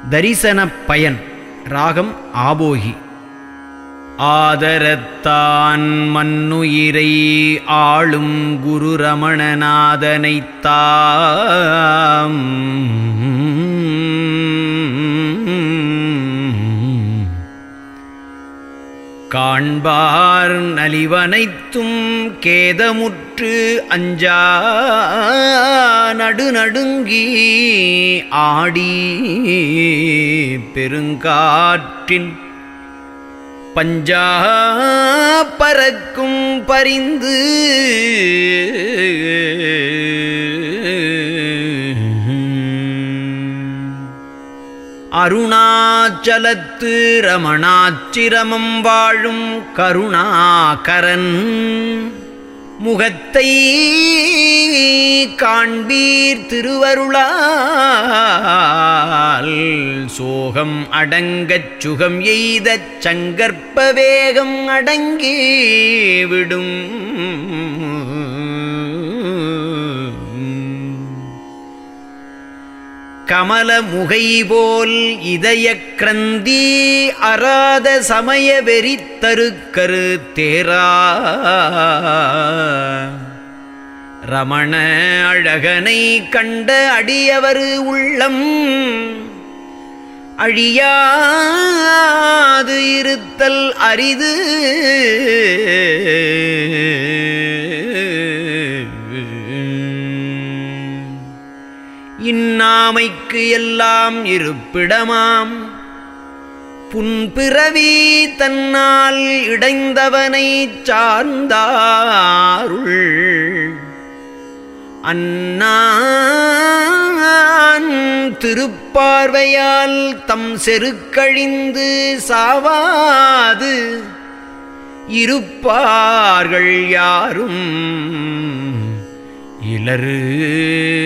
தரிசனப் பயன் ராகம் ஆபோகி ஆதரத்தான் மன்னுயிரை ஆளும் குரு ரமணநாதனைத்தாம் காண்பார் நலிவனைத்தும் கேதமுற்று அஞ்சா நடுநடுங்கி ஆடி பெருங்காற்றின் பஞ்சா பறக்கும் பரிந்து அருணாச்சலத்து ரமணாச்சிரமம் வாழும் கருணாகரன் முகத்தை காண்பீர் திருவருளால் சோகம் அடங்கச் சுகம் எய்தச் சங்கற்ப வேகம் அடங்கி விடும் கமல முகை போல் இதய கிரந்தி அராத சமய வெறித்தருக்கரு தேரா ரமண அழகனை கண்ட அடியவர் உள்ளம் அழியாது இருத்தல் அரிது இன்னாமைக்கு எல்லாம் இருப்பிடமாம் புன்பிறவி தன்னால் இடைந்தவனை சார்ந்தாருள் அன்னான் திருப்பார்வையால் தம் செருக்கழிந்து சாவாது இருப்பார்கள் யாரும் இலரு